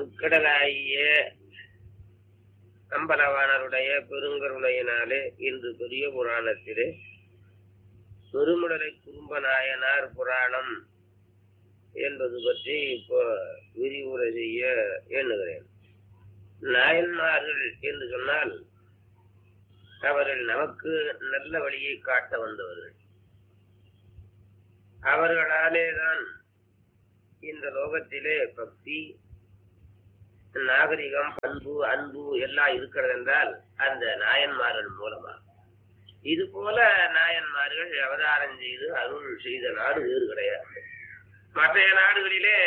முக்கடலாகிய அம்பலவாணருடைய பெருங்கருணையினாலே இன்று பெரிய புராணத்திலே பெருமுடலை குறும்பநாயனார் புராணம் என்பது பற்றி இப்போ விரிவுரை செய்ய எண்ணுகிறேன் நாயன்மார்கள் என்று சொன்னால் அவர்கள் நமக்கு நல்ல வழியை காட்ட வந்தவர்கள் அவர்களாலேதான் இந்த லோகத்திலே பக்தி நாகரிகம் பண்பு அன்பு எல்லாம் இருக்கிறது என்றால் அந்த நாயன்மார்கள் மூலமா இது போல நாயன்மார்கள் அவதாரம் செய்து அருள் செய்த நாடு வேறு கிடையாது மற்ற நாடுகளிலே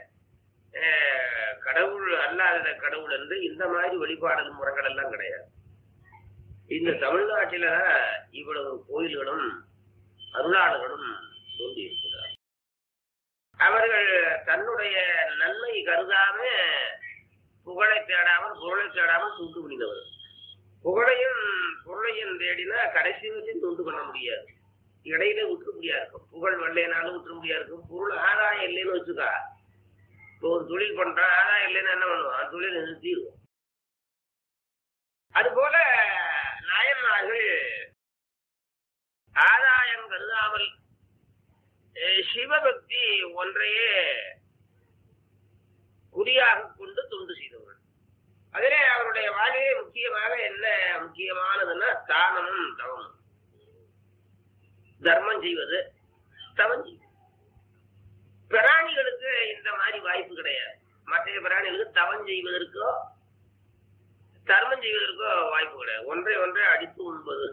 கடவுள் அல்லாத கடவுள் என்று இந்த மாதிரி வழிபாடு முறைகள் எல்லாம் கிடையாது இந்த தமிழ்நாட்டில இவ்வளவு கோயில்களும் அருளாளர்களும் தோன்றி இருக்கிறார் அவர்கள் தன்னுடைய நன்மை கருதாம புகழை தேடாமல் பொருளை தேடாமல் துண்டு பண்ணினவர் புகழையும் பொருளையும் தேடினா கடைசி வரையும் துண்டு பண்ண முடியாது இடையில விட்டுற முடியாது இருக்கும் புகழ் வெள்ளையினாலும் விட்டுற முடியாது இருக்கும் பொருள் ஆதாயம் இல்லைன்னு வச்சுக்கா இப்போ ஒரு தொழில் பண்றான் ஆதாயம் இல்லைன்னா என்ன பண்ணுவான் தொழில் நிறுத்திடுவோம் அதுபோல நாயன்மார்கள் ஆதாயம் கருதாமல் சிவபக்தி ஒன்றையே குறியாக கொண்டு தொண்டு செய்தவர்கள் அதிலே அவருடைய வாழ்விலே முக்கியமாக என்ன முக்கியமானதுன்னா தானமும் தவமும் தர்மம் செய்வது தவம் செய்வது பிராணிகளுக்கு இந்த மாதிரி வாய்ப்பு கிடையாது மற்ற பிராணிகளுக்கு தவம் செய்வதற்கோ தர்மம் செய்வதற்கோ வாய்ப்பு கிடையாது ஒன்றை ஒன்றை அடித்து உண்பது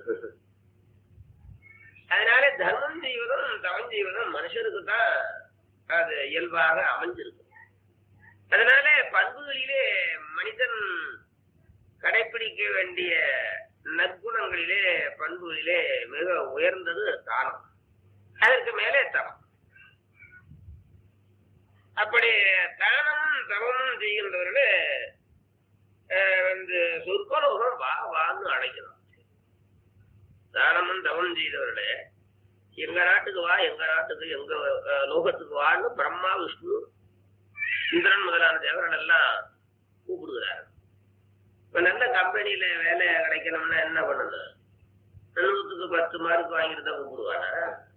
அதனால தர்மம் செய்வதும் தவம் செய்வதும் மனுஷருக்கு தான் அது இயல்பாக அமைஞ்சிருக்கு அதனால பண்புகளிலே மனிதன் கடைபிடிக்க வேண்டிய நற்குணங்களிலே பண்புகளிலே மிக உயர்ந்தது தானம் அதற்கு மேலே தவம் அப்படி தானமும் தவமும் செய்கின்றவர்களே வந்து சொற்கலோகம் வா வான்னு அழைக்கணும் தானமும் தவம் செய்தவர்களே எங்க நாட்டுக்கு வா எங்க நாட்டுக்கு எங்க லோகத்துக்கு வான்னு பிரம்மா விஷ்ணு இந்திரன் முதலான தேவர்கள் எல்லாம் கூப்பிடுகிறார் இப்ப நல்ல கம்பெனியில வேலை கிடைக்கணும்னா என்ன பண்ணணும் நூத்துக்கு பத்து மார்க் வாங்கிட்டு தான் கூப்பிடுவானா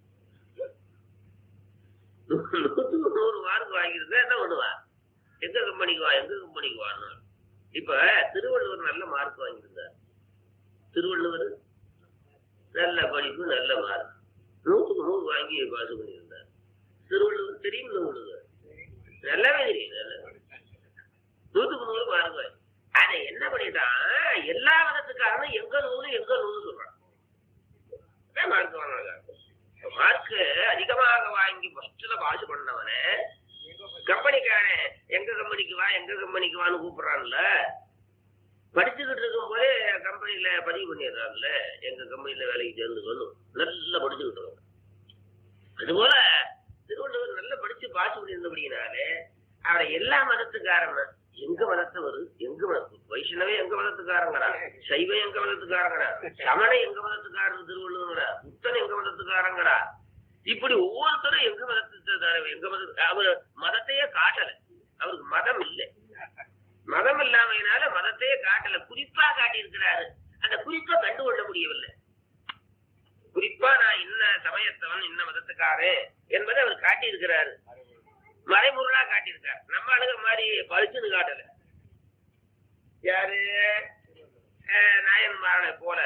நூத்துக்கு நூறு மார்க் வாங்கிட்டு என்ன பண்ணுவான் எங்க கம்பெனிக்கு வா எங்க கம்பெனிக்கு வான்னு இப்ப திருவள்ளுவர் நல்ல மார்க் வாங்கியிருந்தார் திருவள்ளுவர் நல்ல படிப்பு நல்ல மார்க் நூற்றுக்கு நூறு வாங்கி பாஸ் பண்ணியிருந்தார் திருவள்ளுவர் தெரியும் உங்களுக்கு நல்லாவே தெரியும் நல்ல நூற்றுக்கு நூறு மார்க் வாங்கி அதை என்ன பண்ணிட்டான் எல்லா மதத்துக்காரனும் எங்க நூறு எங்க நூறு சொல்றான் மார்க் வாங்கினாங்க மார்க் அதிகமாக வாங்கி ஃபர்ஸ்ட்ல பாஸ் பண்ணவனே கம்பெனிக்காரன் எங்க கம்பெனிக்கு வா எங்க கம்பெனிக்கு வான்னு கூப்பிடுறான்ல படிச்சுக்கிட்டு இருக்கும் போதே கம்பெனில பதிவு பண்ணிடுறான்ல எங்க கம்பெனில வேலைக்கு சேர்ந்துக்கணும் நல்லா படிச்சுக்கிட்டு அதுபோல திருவள்ளுவர் நல்லா படிச்சு பாஸ் பண்ணியிருந்தபடினாலே அவரை எல்லா மதத்துக்காரன் எங்க மதத்தவர் எங்க மதத்து வைஷ்ணவே எங்க மதத்துக்காரங்கடா சைவம் எங்க மதத்துக்காரங்கடா சமணை எங்க மதத்துக்காரன் திருவள்ளுவங்கடா புத்தன் எங்க மதத்துக்காரங்கடா இப்படி ஒவ்வொருத்தரும் எங்க மதத்துக்கு எங்க மத அவர் மதத்தையே காட்டல அவருக்கு மதம் இல்லை மதம் இல்லாமையினால மதத்தையே காட்டல குறிப்பா காட்டியிருக்கிறாரு அந்த குறிப்பா கண்டுகொள்ள முடியவில்லை குறிப்பா நான் இன்ன சமயத்தவன் இன்ன மதத்துக்காரன் என்பதை அவர் காட்டியிருக்கிறாரு மறைமுருளா காட்டியிருக்காரு நம்ம அணுகிற மாதிரி பழிச்சுன்னு காட்டல யாரு நாயன்மாரனை போல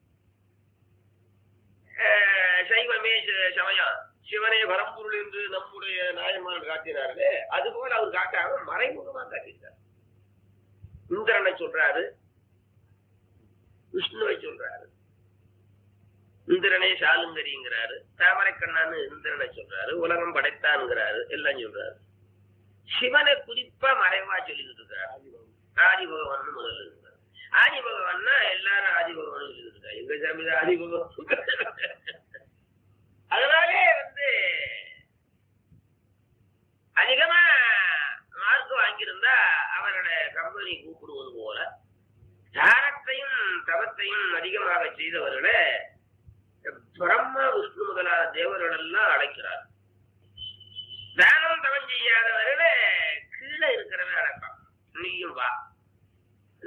சைவமே சமயம் சிவனே பரம்பொருள் என்று நம்முடைய நாயன்மார் காட்டினார்களே அது போல அவர் காட்டாம மறைமுகமா காட்டியிருக்காரு இந்திரனை சொல்றாரு விஷ்ணுவை சொல்றாரு இந்திரனே சாலுங்கரிங்கிறாரு தாமரை கண்ணான்னு இந்திரனை சொல்றாரு உலகம் படைத்தான்ங்கிறாரு எல்லாம் சொல்றாரு சிவனை குறிப்பா மறைவா சொல்லிக்கிட்டு இருக்காரு ஆதி பகவான் முதல்ல இருக்கிறார் ஆதி பகவான்னா எல்லாரும் ஆதி பகவான் சொல்லிக்கிட்டு இருக்காரு எங்க சாமி ஆதி பகவான் அதனாலே வந்து அதிகமா மார்க் வாங்கியிருந்தா அவரோட கம்பெனி கூப்பிடுவது போல தானத்தையும் தவத்தையும் அதிகமாக செய்தவர்களே பிரம்மா விஷ்ணு முதலான தேவர்கள் எல்லாம் அழைக்கிறார் தானம் தவம் செய்யாதவர்களே கீழே இருக்கிறவன் அழைப்பான்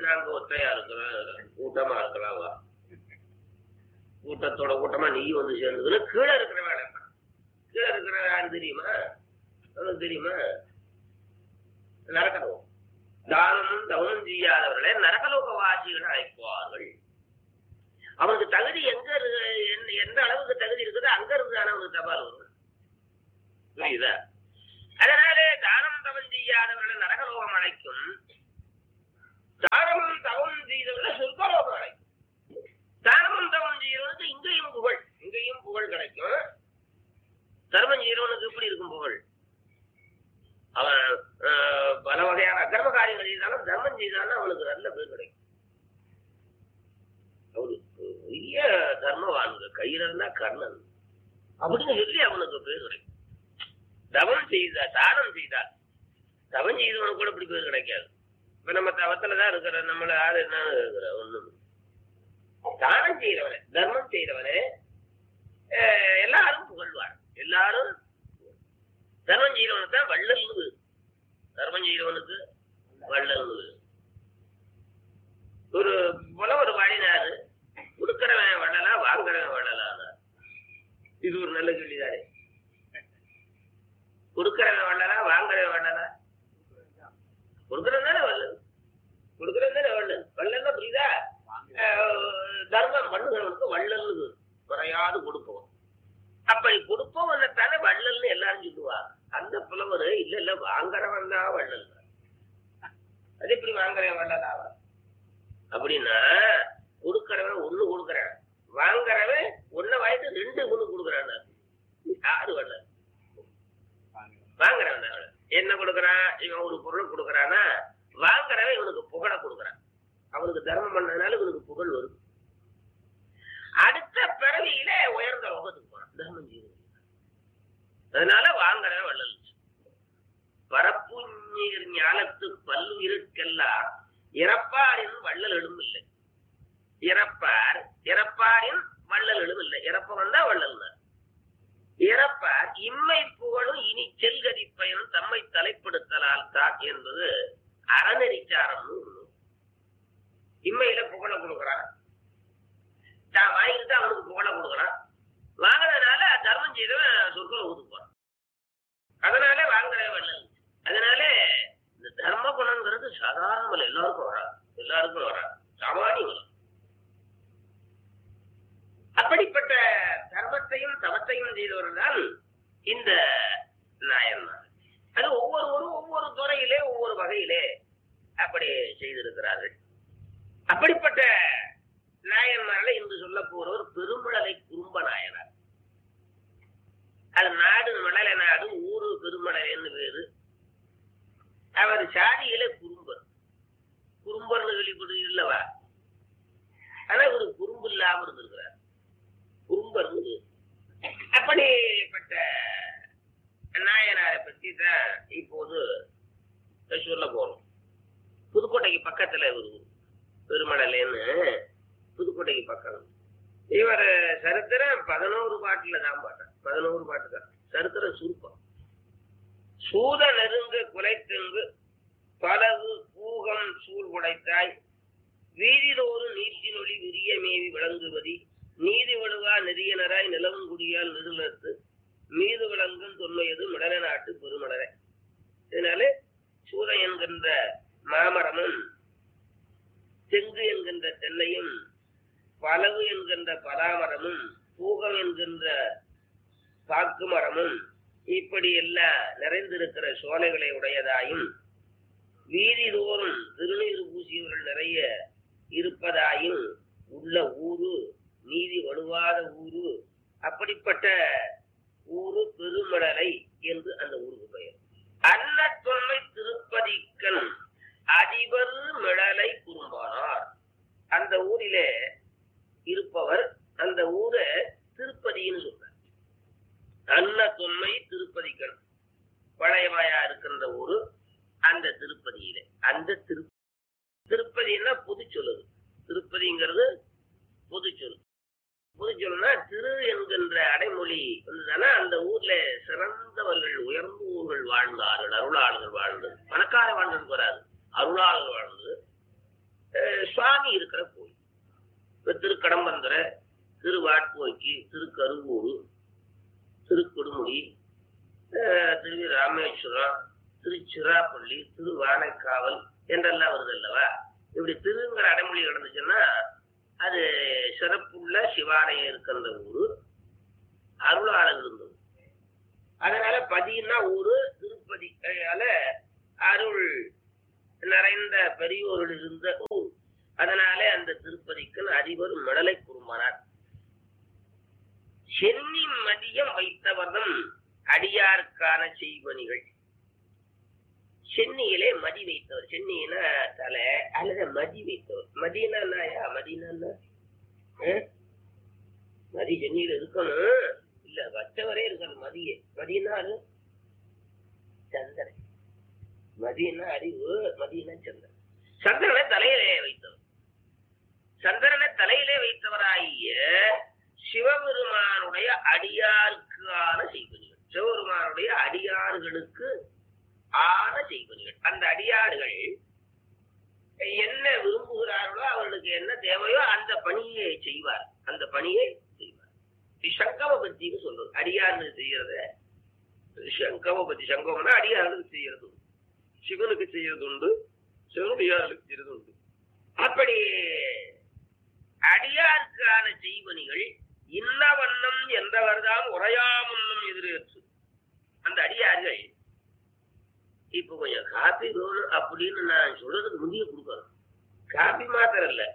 நாங்க ஒத்தையா இருக்கிறோம் கூட்டமா இருக்கலாம் வா கூட்டத்தோட கூட்டமா நீ வந்து சேர்ந்துக்கல கீழே இருக்கிற வேலை கீழே இருக்கிற யாரு தெரியுமா உனக்கு தெரியுமா நரகலோகம் தானமும் தவனும் செய்யாதவர்களை நரகலோக வாசிகள் அழைப்பார்கள் அவனுக்கு தகுதி எங்க இருக்கு எந்த- எந்த அளவுக்கு தகுதி இருக்குதோ அங்க இருந்து தானே அவனுக்கு தபால் வரும் புரியுதா அதனாலே தானம் தவம் செய்யாதவர்களை நரகலோகம் அழைக்கும் தானமும் தவம் செய்தவர்களை சொர்க்கலோகம் அழைக்கும் தானமும் தவம் செய்யறவனுக்கு இங்கேயும் புகழ் இங்கேயும் புகழ் கிடைக்கும் தர்மம் செய்யறவனுக்கு எப்படி இருக்கும் புகழ் அவன் அஹ், பல வகையான அக்கிரம காரியங்கள் செய்தாலும் தர்மம் செய்தாலும் அவனுக்கு நல்ல பேர் கிடைக்கும் அவரு பெரிய தர்மவானுங்க கையில இருந்தா கர்ணன் அப்படின்னு சொல்லி அவனுக்கு பேர் கிடைக்கும் தவம் செய்த தானம் செய்தால் தவம் செய்தவனுக்கு கூட இப்படி பேர் கிடைக்காது இப்ப நம்ம தவத்துல தான் இருக்கிற நம்மள யாரு என்ன இருக்கிற ஒண்ணும் தானம் செய்யறவனே தர்மம் செய்யறவனே அஹ், எல்லாரும் புகழ்வார் எல்லாரும் தர்மம் செய்யறவனுக்கு தான் வள்ளல்னு தர்மம் செய்யறவனுக்கு வள்ளல்னு ஒரு புலவர் பாடினாரு கொடுக்கறவன் வள்ளலா வாங்குறவன் வள்ளலானா இது ஒரு நல்ல கேள்விதானே கொடுக்கறவன் வள்ளலா வாங்குறவன் வள்ளலா கொடுக்கறவன் தானே வள்ளல் கொடுக்கறவன் தானே வள்ளல் வள்ளல்னா புரியுதா அஹ், தர்மம் பண்ணுகிறவனுக்கு வள்ளல்னு குறையாது கொடுப்போம் அப்படி கொடுப்பவனை தானே வள்ளல்னு எல்லாரும் சொல்லுவாங்க அந்த புலவர் இல்ல இல்ல வாங்குறவன் தான் வள்ளல் அது எப்படி வாங்குறவன் வள்ளலாவா அப்படின்னா கொடுக்கறவன் ஒண்ணு கொடுக்கறான் வாங்குறவன் ஒன்ன வாங்கிட்டு ரெண்டு ஒண்ணு கொடுக்கறான் யாரு வள்ளல் வாங்குறவன் தான் வள்ளல். என்ன கொடுக்கறான் இவன் ஒரு பொருள் கொடுக்கறானா வாங்குறவன் இவனுக்கு புகழ கொடுக்கறான் அவனுக்கு தர்மம் பண்ணதுனால இவனுக்கு புகழ் வருது அடுத்த பிறவியில உயர்ந்த லோகத்துக்கு போறான் தர்மம் செய்வது அதனால வாங்குறவன் வள்ளல் பரப்புஞீர் ஞானத்து பல்லுயிருக்கெல்லாம் இறப்பாரின் வள்ளல் எழுமில்லை இறப்பார் இறப்பாரின் வள்ளல் எழுமில்லை இறப்பவன் தான் வள்ளல் இறப்பார் இம்மை புகழும் இனி செல்கதி பயனும் தம்மை தலைப்படுத்தலால் தான் என்பது அறநெறிச்சாரம்னு ஒண்ணு இம்மையில புகழ கொடுக்குறான் தான் வாங்கிட்டு அவனுக்கு புகழ கொடுக்குறான் வாங்கினதுனால தர்மம் செய்தவன் சொற்களை ஒதுக்குவான் அதனால வாங்குற வள்ளல் அதனால இந்த தர்ம குணங்கிறது சாதாரண எல்லாருக்கும் வராது எல்லாருக்கும் வராது சாமானியம் அப்படிப்பட்ட தர்மத்தையும் தவத்தையும் செய்தவர்கள் தான் இந்த நாயன்மார் அது ஒவ்வொருவரும் ஒவ்வொரு துறையிலே ஒவ்வொரு வகையிலே அப்படி செய்திருக்கிறார்கள் அப்படிப்பட்ட நாயன்மார்களை இன்று சொல்ல போறவர் பெருமழலை குறும்ப நாயனார் அது நாடு மழலை நாடு ஊரு பெருமழலைன்னு பேரு அவர் சாதியில குறும்பர் குறும்பர்னு கேள்விப்பட்டு இல்லவா ஆனா ஒரு குறும்பு இல்லாம இருந்திருக்கிறார் குறும்பர் அப்படிப்பட்ட நாயனாரை பத்தி தான் இப்போது சொல்ல போறோம் புதுக்கோட்டைக்கு பக்கத்துல ஒரு ஊர் பெருமடலைன்னு புதுக்கோட்டைக்கு பக்கம் இவர் சரித்திரம் பதினோரு பாட்டுல தான் பாட்டார் பதினோரு பாட்டு தான் சரித்திரம் சுருக்கம் சூத நெருங்கு குலைத்தெங்கு பலவு பூகம் சூழ் உடைத்தாய் வீதிதோறு நீட்டினொளி விரிய மேவி விளங்குவதி நீதி வழுவா நெறியனராய் நிலவுங்குடியால் நெருளத்து மீது விளங்கும் தொன்மையது மிடல நாட்டு பெருமடலை இதனால சூத என்கின்ற மாமரமும் தெங்கு என்கின்ற தென்னையும் பலவு என்கின்ற பலாமரமும் பூகம் என்கின்ற பாக்கு மரமும் இப்படி எல்லாம் நிறைந்திருக்கிற சோலைகளை உடையதாயும் வீதிதோறும் திருநீர் பூசியவர்கள் நிறைய இருப்பதாயும் உள்ள ஊரு நீதி வலுவாத ஊரு அப்படிப்பட்ட ஊரு பெருமடலை என்று அந்த ஊருக்கு பெயர் அன்ன தொன்மை திருப்பதிக்கன் அதிபர் மிடலை குறும்பானார் அந்த ஊரிலே இருப்பவர் அந்த ஊரை திருப்பதின்னு சொல்றார் அன்ன தொன்மை திருப்பதிக்கன் பழையமாயா இருக்கின்ற ஊரு அந்த திருப்பதியிலே அந்த திரு திருப்பதினா பொது சொல்லுது திருப்பதிங்கிறது பொது சொல் பொது சொல்லுனா திரு என்கின்ற அடைமொழி வந்ததுன்னா அந்த ஊர்ல சிறந்தவர்கள் உயர்ந்த ஊர்கள் வாழ்ந்தார்கள் அருளாளர்கள் வாழ்ந்து பணக்கார வாழ்ந்தது வராது அருளாளர்கள் வாழ்ந்து அஹ், சுவாமி இருக்கிற கோயில் இப்ப திருக்கடம்பந்தர திருவாட்போக்கி திருக்கருவூர் திருக்கொடுமுடி அஹ், திரு ராமேஸ்வரம் திருச்சிராப்பள்ளி திருவானைக்காவல் என்றெல்லாம் வருது அல்லவா இப்படி திருங்கிற அடைமொழி கிடந்துச்சுன்னா அது சிறப்புள்ள சிவாலயம் இருக்கின்ற ஊரு அருளாளர் இருந்தது அதனால பதினா ஊரு திருப்பதி அதனால அருள் நிறைந்த பெரியோர்கள் இருந்த ஊர் அதனால அந்த திருப்பதிக்கு அதிபர் மிடலை குறும்பனார் சென்னி மதியம் வைத்தவர்தம் அடியாருக்கான செய்வனிகள் சென்னியிலே மதி வைத்தவர் சென்னியில தலை அல்லது மதி வைத்தவர் மதினா என்னயா மதினா என்ன? ஆ? மதி சென்னியில இருக்கணும் இல்ல வச்சவரே இருக்கணும் மதியே மதினா அது சந்திரன் மதினா அறிவு மதினா சந்திரன் சந்திரனை தலையிலே வைத்தவர் சந்திரனை தலையிலே வைத்தவராகிய சிவபெருமானுடைய அடியாருக்கான செய்வனிகள் சிவபெருமானுடைய அடியார்களுக்கு ஆன செய்வனிகள் அந்த அடியார்கள் என்ன விரும்புகிறார்களோ அவர்களுக்கு என்ன தேவையோ அந்த பணியை செய்வார் அந்த பணியை செய்வார் சங்கம பத்தின்னு சொல்றது அடியார்கள் செய்யறத சங்கம பத்தி சங்கமம்னா அடியார்களுக்கு செய்யறது உண்டு. சிவனுக்கு செய்யறது உண்டு சிவனுடையார்களுக்கு செய்யறது உண்டு அப்படி அடியாருக்கான செய்வனிகள் இன்ன வண்ணம் என்றவர்தான் உரையாமன்னம் எதிரேற்று அந்த அடியார்கள் இப்ப கொஞ்சம் காப்பி வேணும் அப்படின்னு நான் சொல்றதுக்கு முந்திய கொடுக்கணும் காப்பி மாத்திரம் இல்ல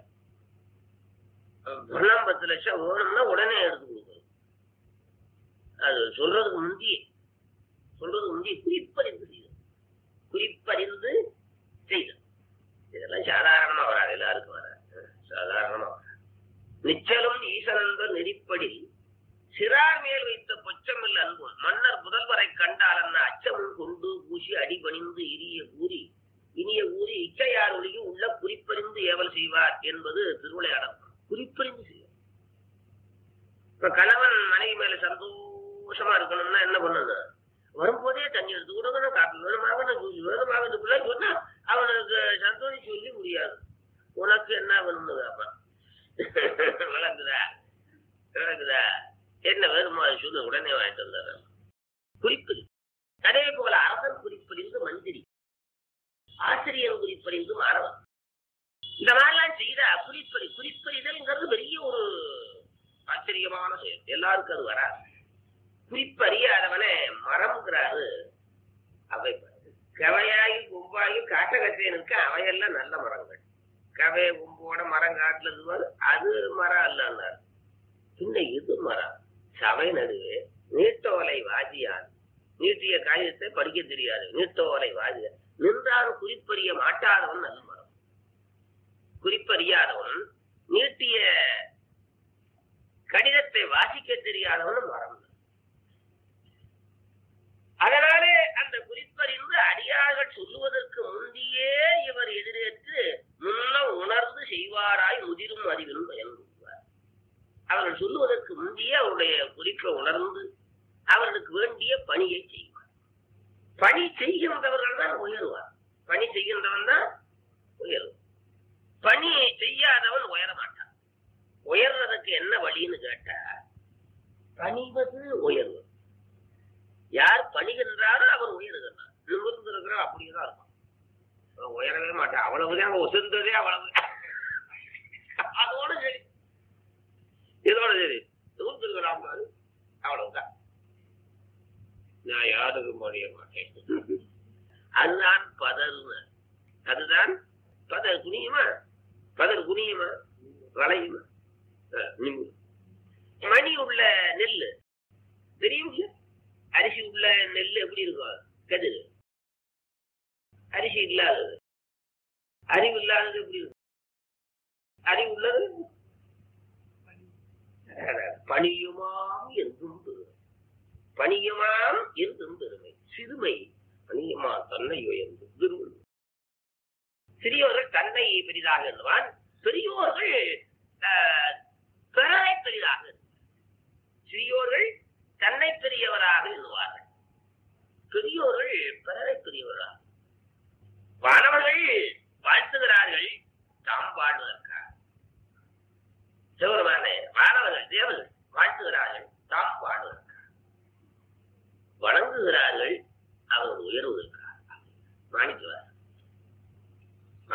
பணம் பத்து லட்சம் வேணும்னா உடனே எடுத்து கொடுக்கணும் அது சொல்றதுக்கு முந்திய சொல்றதுக்கு முந்திய குறிப்பறிந்து செய்யும் குறிப்பறிந்து செய்தல் இதெல்லாம் சாதாரணமா வராது எல்லாருக்கும் வராது சாதாரணமா வராது நிச்சலும் ஈசனந்த நெறிப்படி சிறார் மேல் வைத்த பொச்சமில் அன்பும் மன்னர் புதல்வரை கண்டால் அன்ன அச்சமும் கொண்டு பூசி அடிபணிந்து இரிய கூறி இனிய ஊறி இச்சையார் ஒளியும் உள்ள குறிப்பறிந்து ஏவல் செய்வார் என்பது திருவிளையாடல் குறிப்பறிந்து செய்வார் இப்ப கணவன் மனைவி மேல சந்தோஷமா இருக்கணும்னா என்ன பண்ணணும் வரும்போதே தண்ணி எடுத்து கொடுக்கணும் காப்பி வேணுமாக ஜூஸ் வேணுமாக இந்த பிள்ளை சொன்னா அவனுக்கு சந்தோஷம் சொல்லி முடியாது உனக்கு என்ன வேணும்னு கேட்பான் விளங்குதா விளங்குதா என்ன வேணுமோ அதை சொல்லு உடனே வாங்கிட்டு வந்துடுறேன் குறிப்பிடு அதே போல அரசன் குறிப்பறிந்து மந்திரி ஆசிரியர் குறிப்பறிந்து மாணவன் இந்த மாதிரிலாம் செய்த குறிப்பறி குறிப்பறிதல்ங்கிறது பெரிய ஒரு ஆச்சரியமான செயல் எல்லாருக்கும் அது வராது குறிப்பறியாதவனே மரம்ங்கிறாரு அவை கவையாகி கொம்பாகி காட்டகத்தேனுக்கு அவையெல்லாம் நல்ல மரங்கள் கவை கொம்போட மரம் காட்டுல இருக்கும்போது அது மரம் அல்லன்னார் பின்ன இது மரம் சபை நடுவே நீட்டோலை வாதியார் நீட்டிய காகிதத்தை படிக்க தெரியாது நீட்டோலை வாதியார் நின்றாலும் குறிப்பறிய மாட்டாதவன் நல்ல மரம் குறிப்பறியாதவன் நீட்டிய கடிதத்தை வாசிக்க தெரியாதவன் மரம் அதனாலே அந்த குறிப்பறிந்து அடியார்கள் சொல்லுவதற்கு முந்தியே இவர் எதிரேற்று முன்ன உணர்ந்து செய்வாராய் முதிரும் அறிவிலும் பயன்படுவார் அவர்கள் சொல்லுவதற்கு முந்தையே அவருடைய குறிப்பை உணர்ந்து அவர்களுக்கு வேண்டிய பணியை செய்வார் பணி செய்கின்றவர்கள் தான் உயருவார் பணி செய்கின்றவன் தான் உயரும் பணி செய்யாதவன் உயர மாட்டான் உயர்றதுக்கு என்ன வழின்னு கேட்டா பணிவது உயர்வு யார் பணிகின்றாரோ அவர் உயருகிறார் நிமிர்ந்து இருக்கிறார் அப்படியே தான் இருக்கும் அவன் உயரவே மாட்டான் அவ்வளவுதான் அவன் உசந்ததே அவ்வளவு அதோட சரி இதோட சரி நிமிர்ந்துருக்கிறான் பாரு அவ்வளவுதான் நான் யாருக்கும் முடிய மாட்டேன் அதுதான் பதறுமை அதுதான் பதர் குனியுமா பதர் குனியுமா வளையுமா அஹ், நிமிரும். மணி உள்ள நெல் தெரியும் அரிசி உள்ள நெல் எப்படி இருக்கும் கதிர் அரிசி இல்லாதது அறிவு இல்லாதது எப்படி இருக்கும் அறிவு உள்ளது பணியுமாம் என்றும் பெருமை பணியுமாம் என்றும் பெருமை சிறுமை பணியுமா தன்னை உயர்ந்து திருவள்ளுவர் சிறியோர்கள் தன்னை பெரிதாக எண்ணுவான் பெரியோர்கள் ஆஹ், பிறரை பெரிதாக எண்ணுவார். சிறியோர்கள் தன்னை பெரியவராக எண்ணுவார்கள் பெரியோர்கள் பிறரை பெரியவராக மாணவர்கள் வாழ்த்துகிறார்கள் தாம்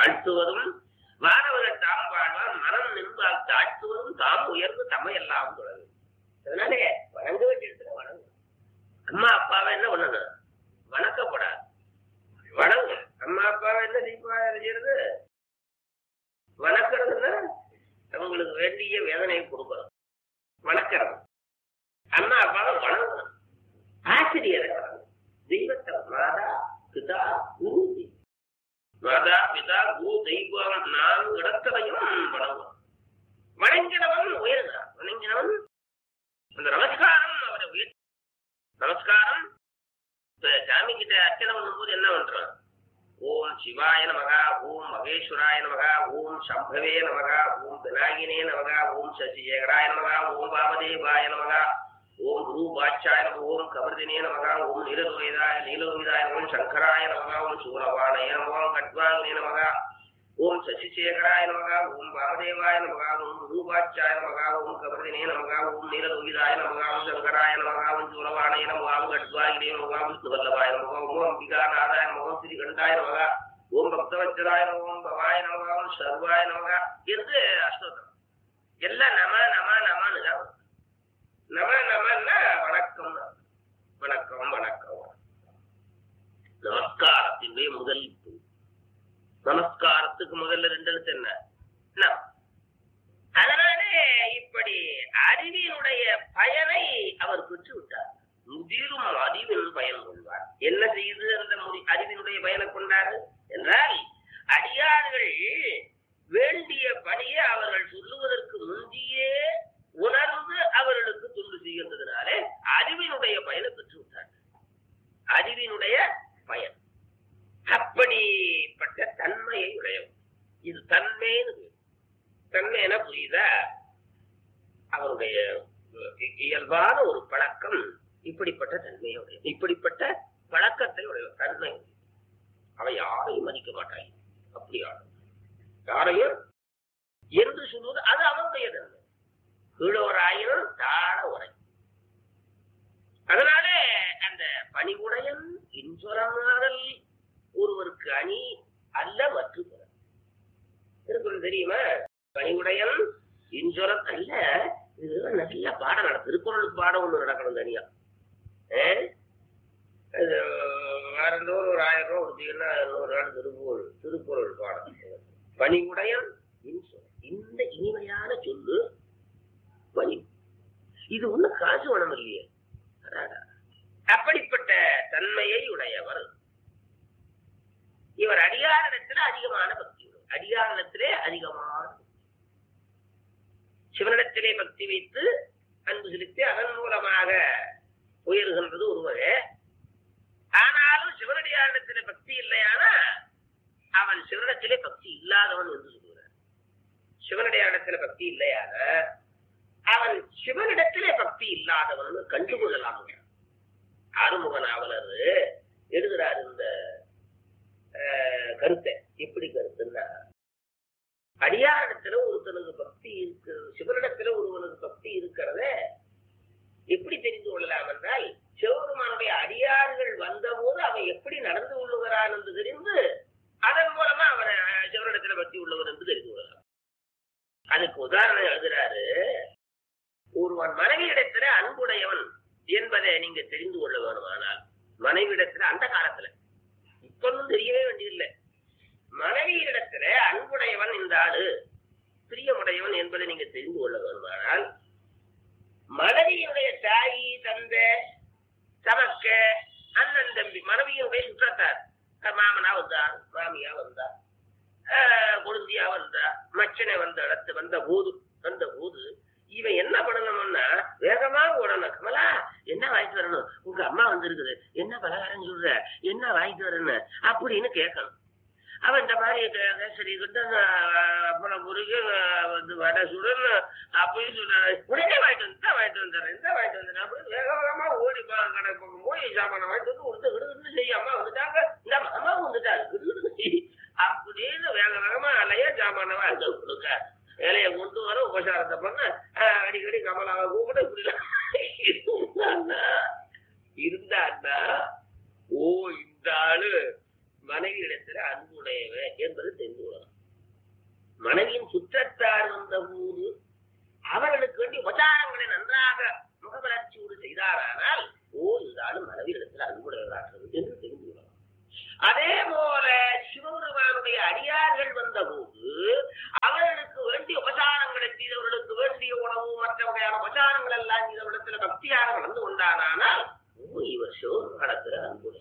வாழ்த்துவதும் வானவர்கள் தாம் வாழ்வார் மனம் நின்றால் தாழ்த்துவதும் தாம் உயர்ந்து தம்மையெல்லாம் தொடரும் அதனாலே வணங்க வேண்டிய இடத்துல வணங்கும் அம்மா அப்பாவை என்ன பண்ணணும் வணக்கப்படாது வணங்கு அம்மா அப்பாவை என்ன தீபா செய்யறது வணக்கிறதுன்னா அவங்களுக்கு வேண்டிய வேதனையை கொடுக்கணும் வணக்கிறது அம்மா அப்பாவை வணங்கணும் ஆசிரியரை வணங்கணும் தெய்வத்தை மாதா பிதா குரு தெய்வம். மாதா பிதா குரு தெய்வம் நான்கு இடத்திலையும் வணங்கும் வணங்கினவன் உயர்கிறான் வணங்கினவன் அந்த நமஸ்காரம் அவரை உயர் நமஸ்காரம் இப்ப சாமி கிட்ட அர்ச்சனை பண்ணும்போது என்ன பண்றான் ஓம் சிவாய நமகா ஓம் மகேஸ்வராய நமகா ஓம் சம்பவே நமகா ஓம் விநாயகினே நமகா ஓம் சசிசேகராய நமகா ஓம் வாமதேவாய நமகா ஓம் குரு பாட்சாய நம ஓம் கபர்தினே நமகா ஓம் நீலலோகிதாய நீலலோகிதாய ஓம் சங்கராய நமகா ஓம் சூரவாணய நமகா ஓம் கட்வாங்கினே நமகா ஓம் சசிசேகராய நமகா ஓம் வாமதேவாய நமகா ஓம் குரு பாட்சாய நமகா ஓம் கபர்தினே நமகா ஓம் நீலலோகிதாய நமகா ஓம் சங்கராய நமகா ஓம் சூரவாணய நமகா ஓம் கட்வாங்கினே நமகா ஓம் விஷ்ணுவல்லபாய நமகா ஓம் அம்பிகாநாதாய நமகா ஓம் ஸ்ரீகண்டாய நமகா ஓம் பக்தவச்சராய நமகா ஓம் பவாய நமகா ஓம் சர்வாய நமகா என்று அஷ்டோத்தரம் எல்லாம் நம நம நமன்னு தான் வரும். நம நமன்னா வணக்கம் வணக்கம் வணக்கம் நமஸ்காரத்தினுடைய முதல் பூ. நமஸ்காரத்துக்கு முதல்ல ரெண்டு எழுத்து என்ன நம். அதனாலே இப்படி அறிவினுடைய பயனை அவர் பெற்று விட்டார் முதிரும் அறிவின் பயன் கொள்வார் என்ன செய்து அந்த முதி- அறிவினுடைய பயனை கொண்டாரு என்றால் அடியார்கள் வேண்டிய பணியை அவர்கள் சொல்லுவதற்கு முந்தியே உணர்ந்து அவர்களுக்கு தொண்டு செய்கின்றதுனாலே அறிவினுடைய பயனை பெற்று விட்டார் அறிவினுடைய பயன் அப்படிப்பட்ட தன்மையை உடையவர் இது தன்மைன்னு பேரு. தன்மைன்னா புரியுதா அவருடைய இ- இயல்பான ஒரு பழக்கம் இப்படிப்பட்ட தன்மையை உடைய இப்படிப்பட்ட பழக்கத்தை உடைய தன்மை அவன் யாரையும் மதிக்க மாட்டாங்க அப்படி ஆடும் யாரையும் என்று சொல்வது அது அவனுடைய தன்மை கீழோராயினும் தாழ உரை அதனாலே அந்த பணிவுடையன் இன்சொலமாதல் ஒருவருக்கு அணி அல்ல மற்ற புறம் திருக்குறள் தெரியுமா பணிவுடையன் இன்சொலம் அல்ல இது நல்ல பாடம் நட திருக்குறளுக்கு பாடம் ஒண்ணு நடக்கணும் தனியா ஆ? அது வாரந்தோறும் ஒரு ஆயிரம் ரூபாய் கொடுத்தீங்கன்னா நூறு நாள் திருக்குறள் திருக்குறள் பாடம் பணிவுடையன் இன்சொல் இந்த இனிமையான சொல்லு பணி இது ஒண்ணு காசு வனம் இல்லையே அடாடா. அப்படிப்பட்ட தன்மையை உடையவர் இவர் அடியாரிடத்துல அதிகமான பக்தி உடையவர். அடியாரிடத்திலே அதிகமான பக்தி. சிவனிடத்திலே பக்தி வைத்து அன்பு செலுத்தி அதன் மூலமாக உயர்கின்றது ஒரு வகை ஆனாலும் சிவனடியாரிடத்திலே பக்தி இல்லையானா அவன் சிவனிடத்திலே பக்தி இல்லாதவன் என்று சொல்கிறார் சிவனடியாரிடத்திலே பக்தி இல்லையான அவன் சிவனிடத்திலே பக்தி இல்லாதவன் கண்டுகொள்ளலாம் ஆறுமுக நாவலர் எழுதுறாரு இந்த அஹ், கருத்தை எப்படி கருத்துன்னா அடியாரிடத்துல ஒருத்தனுக்கு பக்தி இருக்கு சிவனிடத்துல ஒருவனுக்கு பக்தி இருக்கிறத எப்படி தெரிந்து கொள்ளலாம் என்றால் சிவபெருமானுடைய அடியார்கள் வந்தபோது அவன் எப்படி நடந்து கொள்ளுகிறான் என்று தெரிந்து அதன் மூலமா அவனை அஹ், சிவனிடத்துல பக்தி உள்ளவன் என்று தெரிந்து கொள்ளலாம் அதுக்கு உதாரணம் எழுதுறாரு ஒருவன் மனைவியிடத்துல அன்புடையவன் என்பதை நீங்க தெரிந்து கொள்ள வேணுமானால் மனைவியிடத்துல அந்த காலத்துல இப்ப ஒண்ணும் தெரியவே வேண்டியதில்லை மனைவியிடத்துல அன்புடையவன் இந்த ஆளு பிரியமுடையவன் என்பதை நீங்க தெரிந்து கொள்ள வேணுமானால் மனைவியினுடைய தாய் தந்தை சமக்க அண்ணன் தம்பி மனைவியினுடைய சுற்றத்தார் அஹ் மாமனா வந்தார் மாமியா வந்தா அஹ் கொழுந்தியா வந்தா மச்சனை வந்த இடத்து வந்த போது வந்த போது இவன் என்ன பண்ணணும்னா வேகமா ஓடணும் கமலா என்ன வாங்கிட்டு வரணும் உங்க அம்மா வந்திருக்குது என்ன பலகாரம் சொல்ற என்ன வாங்கிட்டு வரணும் அப்படின்னு கேட்கணும் அவன் இந்த மாதிரி க- கேசரி கிட்ட அப்புறம் முருகு வந்து வடை சுடணும் அப்படின்னு சொல்ற உடனே வாங்கிட்டு வந்து "இந்தா வாங்கிட்டு வந்துடுறேன் இந்த வாங்கிட்டு வந்துடுறேன் அப்படின்னு வேக வேகமா ஓடி பா- கடை பக்கம் போய் சாமான வாங்கிட்டு வந்து கொடுத்து கிடுகிட்டு செய்ய அம்மா வந்துட்டாங்க இந்த அம்மா வந்துட்டாங்க கிடுகிட்டு செய் அப்படின்னு வேக வேகமா அலைய சாமான வாங்கிட்டு வந்து கொடுக்க வேலையை கொண்டு வர உபசாரத்தை பண்ண ஆஹ், அடிக்கடி கமலாவை கூப்பிட இப்படி இருந்தான்னா ஓ இந்த ஆளு மனைவி இடத்துல அன்புடையவன் என்பது தெரிந்து கொள்ளலாம் மனைவியின் சுற்றத்தார் வந்த போது அவர்களுக்கு வேண்டிய உபச்சாரங்களை நன்றாக முகவளர்ச்சியோடு செய்தாரானால் ஓ இருந்தாலும் மனைவி இடத்துல அன்புடையவராகிறது என்று தெரிந்து கொள்ளலாம் அதே போல சிவபெருமானுடைய அடியார்கள் வந்த போது அவர்களுக்கு வேண்டிய உபசாரங்களை செய்தவர்களுக்கு வேண்டிய உணவு மற்ற வகையான உபசாரங்கள் எல்லாம் செய்தவரிடத்துல பக்தியாக நடந்து கொண்டானால் ஓ இவர் சிவபெருமானத்துல அன்புடைய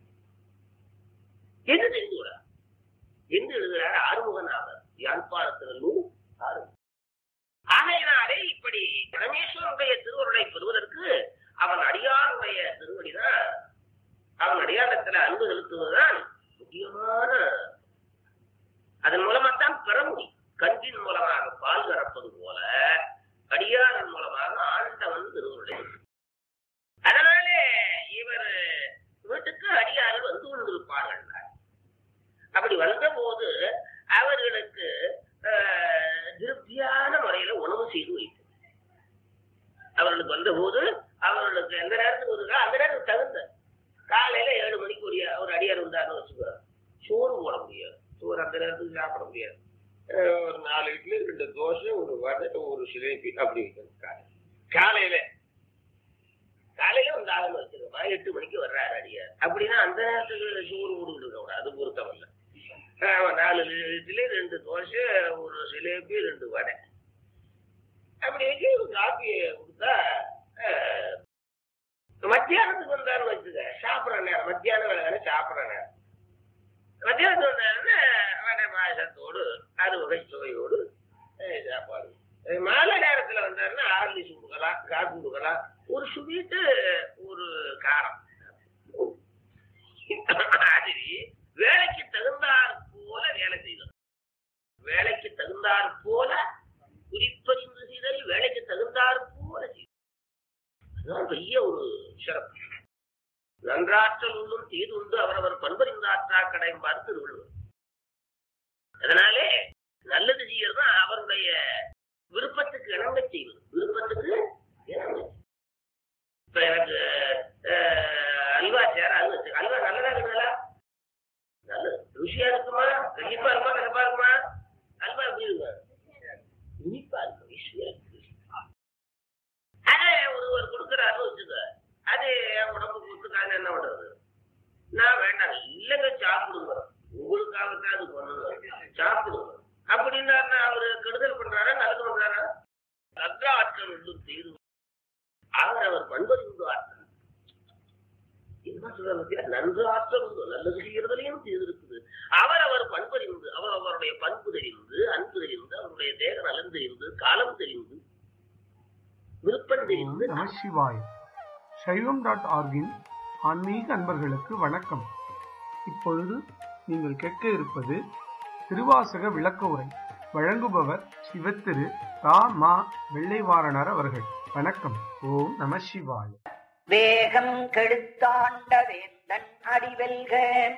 என்று தெரிந்து கொள்ள என்று எழுதுகிறார் ஆறுமுகநாதர் யாழ்ப்பாணத்திலும் ஆறுமுகம் ஆகையினாலே இப்படி பரமேஸ்வரனுடைய திருவருளை பெறுவதற்கு அவன் அடியாருடைய திருவடிதான் அவன் அடியாரத்துல அன்பு செலுத்துவதுதான் முக்கியமான அதன் மூலமாத்தான் பெற முடியும் கன்றின் மூலமாக பால் கறப்பது போல அடியாரின் மூலமாக ஆண்டவன் திருவருளை அதனாலே இவர் வீட்டுக்கு அடியார்கள் வந்து கொண்டிருப்பார்கள் அப்படி வந்தபோது அவர்களுக்கு ஆஹ், திருப்தியான முறையில உணவு செய்து வைத்து அவர்களுக்கு வந்தபோது அவர்களுக்கு எந்த நேரத்துக்கு வருதோ அந்த நேரத்துக்கு தகுந்த காலையில ஏழு மணிக்கு ஒரு ஒரு அடியார் வந்தாருன்னு வச்சுக்கோ சோறு போட முடியாது சோறு அந்த நேரத்துக்கு சாப்பிட முடியாது ஆஹ், ஒரு நாலு இட்லி ரெண்டு தோசை ஒரு வடை ஒரு சிலேபி அப்படி வைக்கணும் காலை காலையில காலையில வந்து ஆளுங்க வச்சிருக்கோம் எட்டு மணிக்கு வர்றாரு அடியார் அப்படின்னா அந்த நேரத்துக்கு சோறு போட்டுக்கிட்டு இருக்க கூடாது அது பொருத்தம் இல்லை ஆஹ் நாலு இட்லி ரெண்டு தோசை ஒரு சிலேபி ரெண்டு வடை அப்படி வச்சு ஒரு காப்பியை கொடுத்தா ஆஹ், மத்தியானத்துக்கு வந்தாருன்னு வச்சுக்க சாப்பிட்ற நேரம் மத்தியான வேலை தானே சாப்பிட்ற நேரம் மத்தியானத்துக்கு வந்தாருன்னா வடை பாயசத்தோடு அறுவகை சுவையோடு ஆஹ், சாப்பாடு ஆஹ், மாலை நேரத்துல வந்தாருன்னா ஆர்லிஸ் கொடுக்கலாம் காப்பி கொடுக்கலாம் ஒரு ஸ்வீட்டு ஒரு காரம் இந்த மாதிரி வேலைக்கு தகுந்தாற் போல வேலை செய்தல் வேலைக்கு தகுந்தாற் போல குறிப்பறிந்து செய்தல் வேலைக்கு தகுந்தாற் போல செய்தல் அதுதான் பெரிய ஒரு சிறப்பு நன்றாற்றல் உள்ளும் தீதுண்டு அவரவர் பண்பறிந்தாற்றா கடைம்பார் திருவள்ளுவர் அதனாலே நல்லது செய்யறது தான் அவருடைய விருப்பத்துக்கு இணங்க செய்வது விருப்பத்துக்கு இணங்க இப்ப எனக்கு அஹ், அல்வா சேராது வச்சு அல்வா நல்லதா இருக்குங்களா நல்லது ருசியா இருக்குமா கண்டிப்பா இருக்குமா கண்டிப்பா இருக்குமா அல்வா எப்படி இருக்கும் இனிப்பா இருக்கும் ருசியா இருக்கு அதே ஒருவர் கொடுக்குறாருன்னு வச்சுக்க அது என் உடம்புக்கு ஒத்துக்காது என்ன பண்றது நான் வேண்டாம் இல்லைங்க சாப்பிடுங்க உங்களுக்காகத்தான் அது பண்ணணும் சாப்பிடுங்க அப்படின்னா அவரு கெடுதல் பண்றாரா நல்லது பண்றாரா நல்ல ஆற்றல் உள்ளும் செய்து அவர் அவர் பண்பறிந்து ஆற்றல் என்ன சொல்றாங்க நன்று ஆற்றல் உண்டு நல்லது செய்யறதுலயும் செய்திருக்குது அவர் அவர் பண்பறிந்து அவர் அவருடைய பண்பு தெரிந்து அன்பு தெரிந்து அவருடைய தேக நலன் தெரிந்து காலம் தெரிந்து விருப்பம் தெரிந்து நம சிவாய் சைவம் டாட் ஆர்கின் ஆன்மீக அன்பர்களுக்கு வணக்கம் இப்பொழுது நீங்கள் கேட்க இருப்பது திருவாசக விளக்க உரை வழங்குபவர் சிவத்திரு ரா மா வெள்ளைவாரணர் அவர்கள் வணக்கம் ஓம் நம சிவாய் வேகம் கெடுத்தாண்ட வேந்தன் அடிவெல்க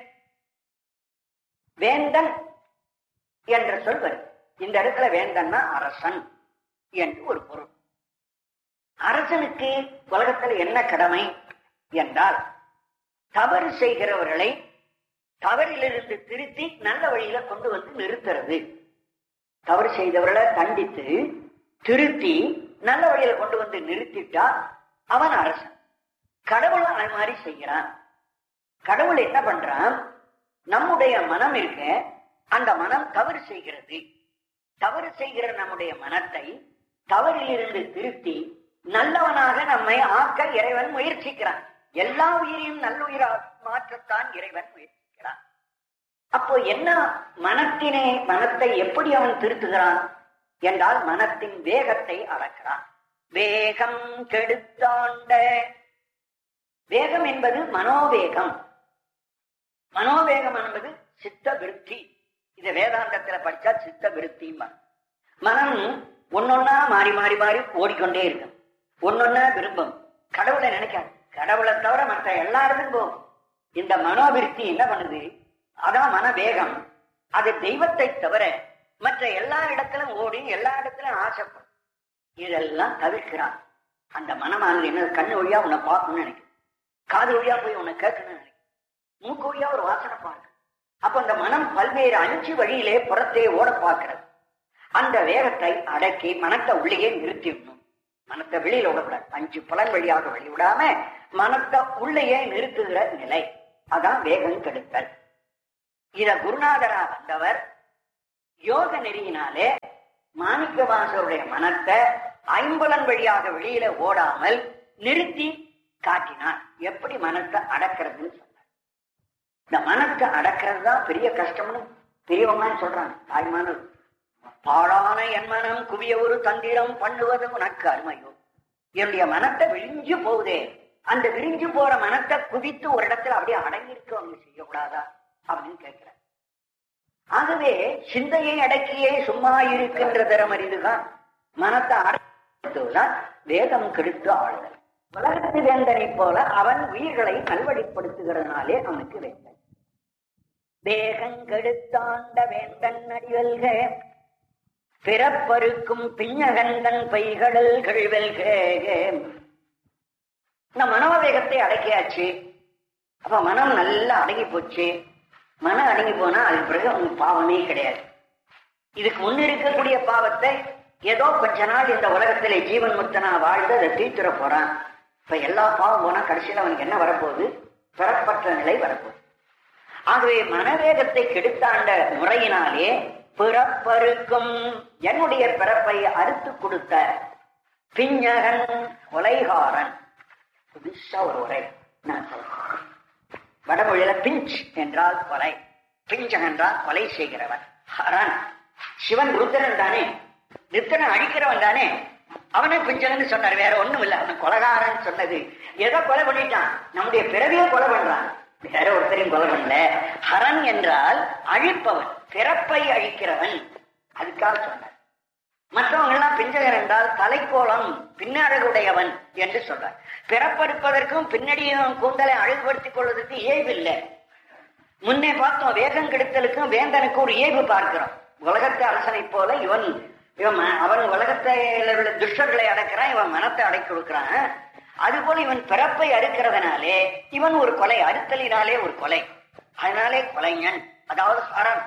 வேந்தன் என்ற சொல் வரும் இந்த இடத்துல வேந்தன்னா அரசன் என்று ஒரு பொருள் அரசனுக்கு உலகத்தில் என்ன கடமை என்றால் தவறு செய்கிறவர்களை தவறிலிருந்து திருத்தி நல்ல வழியில கொண்டு வந்து நிறுத்துறது தவறு செய்தவர்களை தண்டித்து திருத்தி நல்ல வழியில கொண்டு வந்து நிறுத்திட்டா அவன் அரசன் கடவுள் அது மாதிரி செய்கிறான் கடவுள் என்ன பண்றான் நம்முடைய மனம் இருக்க அந்த மனம் தவறு செய்கிறது தவறு செய்கிற நம்முடைய மனத்தை தவறிலிருந்து திருத்தி நல்லவனாக நம்மை ஆக்க இறைவன் முயற்சிக்கிறான் எல்லா உயிரையும் நல்லுயிரா மாற்றத்தான் இறைவன் முயற்சிக்கிறான் அப்போ என்ன மனத்தினே மனத்தை எப்படி அவன் திருத்துகிறான் என்றால் மனத்தின் வேகத்தை அளக்கிறான் வேகம் கெடுத்தாண்ட வேகம் என்பது மனோவேகம் மனோவேகம் என்பது சித்த விருத்தி இத வேதாந்தத்துல படிச்சா சித்த விருத்தி மனம் ஒன்னொன்னா மாறி மாறி மாறி ஓடிக்கொண்டே இருக்கும் ஒன்னொன்னா விரும்பும் கடவுளை நினைக்காது கடவுளை தவிர மற்ற எல்லா இடத்துக்கும் போகும் இந்த மனோவிருத்தி என்ன பண்ணுது அதான் மனவேகம் அது தெய்வத்தை தவிர மற்ற எல்லா இடத்திலும் ஓடி எல்லா இடத்திலும் ஆசைப்படும் இதெல்லாம் தவிர்க்கிறான் அந்த மனமானது என்ன கண்ணு வழியா உன்னை பார்க்கணும்னு நினைக்கும் காது வழியா போய் உன்னை கேட்கணும்னு நினைக்கும் மூக்கு வழியா ஒரு வாசனை பார்க்க மனம் பல்வேறு அஞ்சு வழியிலே புறத்தே ஓட பார்க்கிறது அந்த வேகத்தை அடக்கி மனத்தை உள்ளேயே நிறுத்திடணும் மனத்தை வெளியில விடக்கூடாது அஞ்சு புலன் வழியாக வெளிவிடாம மனத்தை உள்ளேயே நிறுத்துகிற நிலை அதான் வேகம் கெடுத்தல் இத குருநாதரா வந்தவர் யோக நெறியினாலே மாணிக்கவாசருடைய மனத்தை ஐம்புலன் வழியாக வெளியில ஓடாமல் நிறுத்தி காட்டினார் எப்படி மனத்தை அடக்கிறதுன்னு சொன்னார் இந்த மனத்தை அடக்கிறது தான் பெரிய கஷ்டம்னு பெரியவங்க சொல்றாங்க தாய்மானது பாழான என் மனம் குவிய ஒரு தந்திரம் பண்ணுவது உனக்கு அருமையோ என்னுடைய மனத்தை விழிஞ்சு போகுதே அந்த விரிஞ்சு போற மனத்தை குவித்து ஒரு இடத்துல அப்படியே அடங்கி இருக்க செய்யக்கூடாதா அப்படின்னு கேட்கிறார் ஆகவே சிந்தையை அடக்கியே சும்மா இருக்கின்ற தரம் அறிதுதான் மனத்தை அடக்குவதுதான் வேதம் கெடுத்து ஆளுதல் உலகத்து வேந்தனை போல அவன் உயிர்களை நல்வழிப்படுத்துகிறதுனாலே அவனுக்கு வேந்தன் வேகங்கெடுத்தாண்ட வேந்தன் அடிவல்க பிறப்பருக்கும் பிஞ்சகந்தன் பைகடல் கழிவல்க இந்த மனோ வேகத்தை அடக்கியாச்சு அப்ப மனம் நல்லா அடங்கி போச்சு மனம் அடங்கி போனா அதுக்கு பிறகு அவனுக்கு பாவமே கிடையாது இதுக்கு முன் இருக்கக்கூடிய பாவத்தை ஏதோ கொஞ்ச நாள் இந்த உலகத்திலே ஜீவன் முத்தனா வாழ்ந்து அதை தீர்த்துற போறான் இப்ப எல்லா பாவம் போனா கடைசியில் அவனுக்கு என்ன வரப்போகுது பெறப்பட்ட நிலை வரப்போகுது ஆகவே மனவேகத்தை கெடுத்தாண்ட முறையினாலே பிறப்பருக்கும் என்னுடைய பிறப்பை அறுத்து கொடுத்த பிஞ்சகன் கொலைகாரன் புதுசா ஒரு உரை நான் சொல்றேன் வடமொழியில பிஞ்ச் என்றால் கொலை பிஞ்சன் என்றால் கொலை செய்கிறவன் ஹரன் சிவன் ருத்ரன் தானே ருத்ரன் அழிக்கிறவன் தானே அவனே பிஞ்சகன்னு சொன்னார் வேற ஒண்ணும் இல்ல அவன் கொலகாரன் சொன்னது ஏதோ கொலை பண்ணிட்டான் நம்முடைய பிறவியை கொலை பண்றான் வேற ஒருத்தரையும் கொலை பண்ணல ஹரன் என்றால் அழிப்பவன் பிறப்பை அழிக்கிறவன் அதுக்காக சொன்னார் மற்றவங்க எல்லாம் பிஞ்சகர் என்றால் தலைக்கோலம் பின்னழகுடையவன் என்று சொல்றார் பிறப்பெடுப்பதற்கும் பின்னடியும் கூந்தலை அழகுபடுத்திக் கொள்வதற்கு இயல்பு இல்லை முன்னே பார்த்தோம் வேகம் கெடுத்தலுக்கும் வேந்தனுக்கு ஒரு இயல்பு பார்க்கிறோம் உலகத்தை அரசனை போல இவன் இவன் ம- அவன் உலகத்தில் உள்ள துஷ்டர்களை அடக்கிறான் இவன் மனத்தை அடக்கி கொடுக்கிறான் அதுபோல இவன் பிறப்பை அறுக்கிறதுனாலே இவன் ஒரு கொலை அறுத்தலினாலே ஒரு கொலை அதனாலே கொலைஞன் அதாவது ஹரன்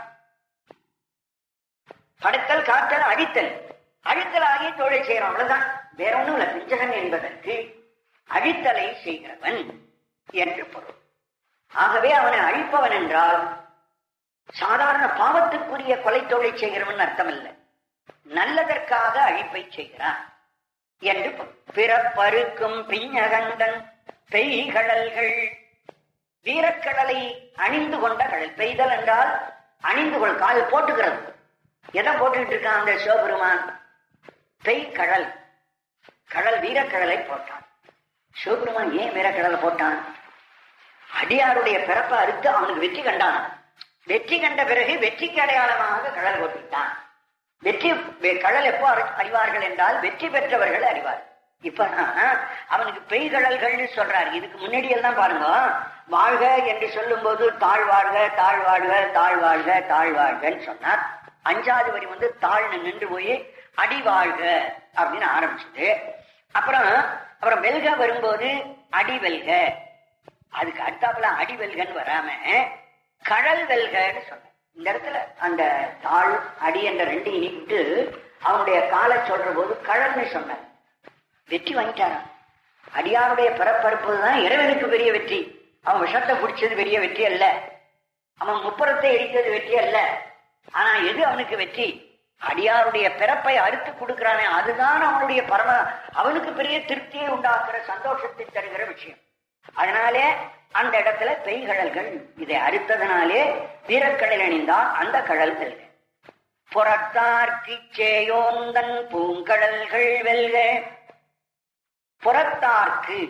படைத்தல் காத்தல் அழித்தல் அழித்தல் ஆகிய தொழில் செய்யறோம் அவ்வளவுதான் வேற ஒண்ணும் இல்ல பிஞ்சகன் என்பதற்கு அழித்தலை செய்கிறவன் என்று பொருள் ஆகவே அவனை அழிப்பவன் என்றால் சாதாரண பாவத்துக்குரிய கொலை தொழில் செய்கிறவன் அர்த்தம் இல்லை நல்லதற்காக அழிப்பை செய்கிறான் என்று பொருள். பிறப்பருக்கும் பிஞ்சகந்தன் பெய்கடல்கள் வீரக்கடலை அணிந்து கொண்ட கடல் பெய்தல் என்றால் அணிந்து கொள் கால் போட்டுக்கிறது எதை போட்டுக்கிட்டு இருக்கான் அந்த சிவபெருமான் பெய் கடல் கடல் வீரக்கடலை போட்டான் சிவபெருமான் ஏன் வீரக்கடலை போட்டான் அடியாருடைய பிறப்பை அறுத்து அவனுக்கு வெற்றி கண்டான் வெற்றி கண்ட பிறகு வெற்றிக்கு அடையாளமாக கடல் போட்டுவிட்டான் வெற்றி வெ- கடல் எப்போ அறி- அறிவார்கள் என்றால் வெற்றி பெற்றவர்கள் அறிவார் இப்ப நான் அவனுக்கு பெய்கடல்கள்னு சொல்றாரு இதுக்கு முன்னாடி எல்லாம் பாருங்க வாழ்க என்று சொல்லும் போது தாழ்வாழ்க தாழ்வாழ்க தாழ்வாழ்க தாழ்வாழ்கன்னு சொன்னார் அஞ்சாவது வரி வந்து தாழ்னு நின்று போய் அடிவாழ்க அப்படின்னு ஆரம்பிச்சது அப்புறம் அப்புறம் வெல்க வரும்போது அடி வெல்க அதுக்கு அடுத்தாப்புல அடி வெல்கன்னு வராம கடல் வெல்கன்னு சொன்னேன் இந்த இடத்துல அந்த தாழ் அடி என்ற ரெண்டு இனிக்கிட்டு அவனுடைய காலை சொல்ற போது கடல்னு சொன்னார் வெற்றி வாங்கிட்டாராம் அடியாருடைய பிறப்பறுப்பது தான் இறைவனுக்கு பெரிய வெற்றி அவன் விஷத்தை பிடிச்சது பெரிய வெற்றி அல்ல அவன் முப்புறத்தை எரித்தது வெற்றி அல்ல ஆனா எது அவனுக்கு வெற்றி அடியாருடைய பிறப்பை அறுத்து கொடுக்கிறானே அதுதான் அவனுடைய பரம அவனுக்கு பெரிய திருப்தியை உண்டாக்குற சந்தோஷத்தை தருகிற விஷயம் அதனாலே அந்த இடத்துல பெய்கடல்கள் இதை அறுத்ததனாலே வீரக்கடல் அணிந்தால் அந்த கடல் வெல்க புறத்தார்க்கு சேயோந்தன் பூங்கடல்கள் வெல்க புறத்தார்க்கு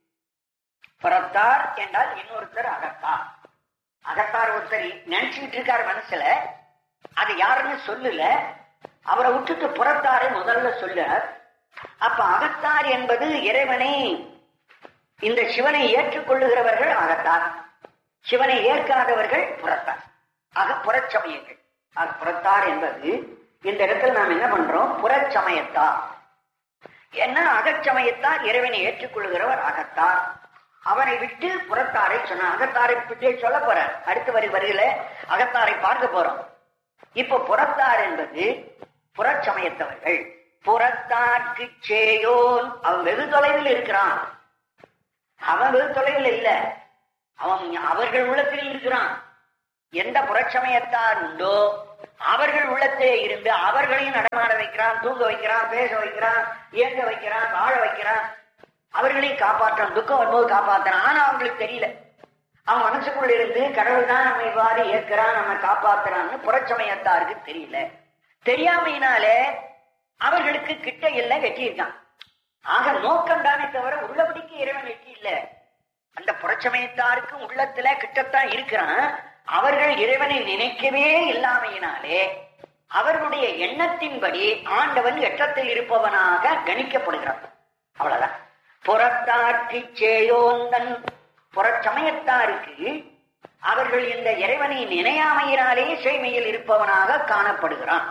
புறத்தார் என்றால் இன்னொருத்தர் அகத்தார் அகத்தார் ஒருத்தர் நினைச்சுக்கிட்டு இருக்கார் மனசுல அது யாருன்னு சொல்லல அவரை விட்டுட்டு புறத்தாரை முதல்ல சொல்லுறார் அப்ப அகத்தார் என்பது இறைவனை இந்த சிவனை ஏற்றுக்கொள்ளுகிறவர்கள் அகத்தார் சிவனை ஏற்காதவர்கள் புறத்தார் ஆக புறச்சமயங்கள் ஆக புறத்தார் என்பது இந்த இடத்துல நாம் என்ன பண்றோம் புறச்சமயத்தார் என்ன அகச்சமயத்தார் இறைவனை ஏற்றுக்கொள்ளுகிறவர் அகத்தார் அவனை விட்டு புறத்தாரை சொன்ன அகத்தாரை விட்டே சொல்ல போற அடுத்த வரி வருகில அகத்தாரை பார்க்க போறோம் இப்ப புறத்தார் என்பது புறச்சமயத்தவர்கள் புறத்தார்க்கு சேயோன் அவன் வெகு தொலைவில் இருக்கிறான் அவன் வெகு தொலைவில் இல்ல அவன் அவர்கள் உள்ளத்தில் இருக்கிறான் எந்த புறச்சமயத்தார் உண்டோ அவர்கள் உள்ளத்திலே இருந்து அவர்களையும் நடமாட வைக்கிறான் தூங்க வைக்கிறான் பேச வைக்கிறான் இயங்க வைக்கிறான் வாழ வைக்கிறான் அவர்களையும் காப்பாற்றான் துக்கம் வரும்போது காப்பாத்துறான் ஆனா அவங்களுக்கு தெரியல அவன் மனசுக்குள்ள இருந்து கடவுள் தான் நம்ம இவ்வாறு இயக்குறான் நம்ம காப்பாத்துறான்னு புறச்சமயத்தாருக்கு தெரியல தெரியாமையினாலே அவர்களுக்கு கிட்ட எல்லாம் வெட்டியிருக்கான் ஆக நோக்கம் தானே தவிர உள்ளபடிக்கு இறைவன் வெட்டி இல்ல அந்த புறச்சமயத்தாருக்கு உள்ளத்துல கிட்டத்தான் இருக்கிறான் அவர்கள் இறைவனை நினைக்கவே இல்லாமையினாலே அவர்களுடைய எண்ணத்தின்படி ஆண்டவன் எட்டத்தில் இருப்பவனாக கணிக்கப்படுகிறான் அவ்வளவுதான் புறத்தார்க்கு சேயோந்தன் புறச்சமயத்தாருக்கு அவர்கள் இந்த இறைவனை நினையாமையினாலே சேமையில் இருப்பவனாக காணப்படுகிறான்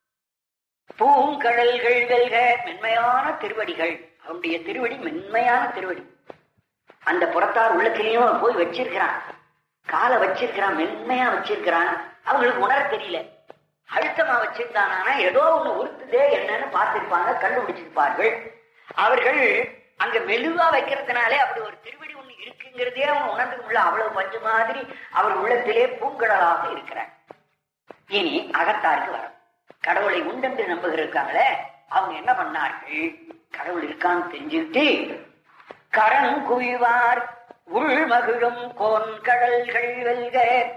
பூங்கடல்கள் வெல்க மென்மையான திருவடிகள் அவனுடைய திருவடி மென்மையான திருவடி அந்த புறத்தார் உள்ளத்திலையும் போய் வச்சிருக்கிறான் காலை வச்சிருக்கிறான் மென்மையா வச்சிருக்கிறான் அவங்களுக்கு உணர தெரியல அழுத்தமா வச்சிருந்தானா ஏதோ ஒண்ணு உறுத்துதே என்னன்னு பார்த்திருப்பாங்க கண்டுபிடிச்சிருப்பார்கள் அவர்கள் அங்க மெலுவா வைக்கிறதுனாலே அப்படி ஒரு திருவடி ஒண்ணு இருக்குங்கிறதே அவங்க உணர்ந்து உள்ள அவ்வளவு பஞ்சு மாதிரி அவர் உள்ளத்திலே பூங்கடலாக இருக்கிறார் இனி அகத்தாருக்கு வரும் கடவுளை உண்டென்று நம்புகிறாங்களே அவங்க என்ன பண்ணார்கள் கடவுள் இருக்கான்னு தெரிஞ்சுக்கிட்டு கரண் குவிவார் உள் மகிழும் கோன் கடல்கள் வெல்க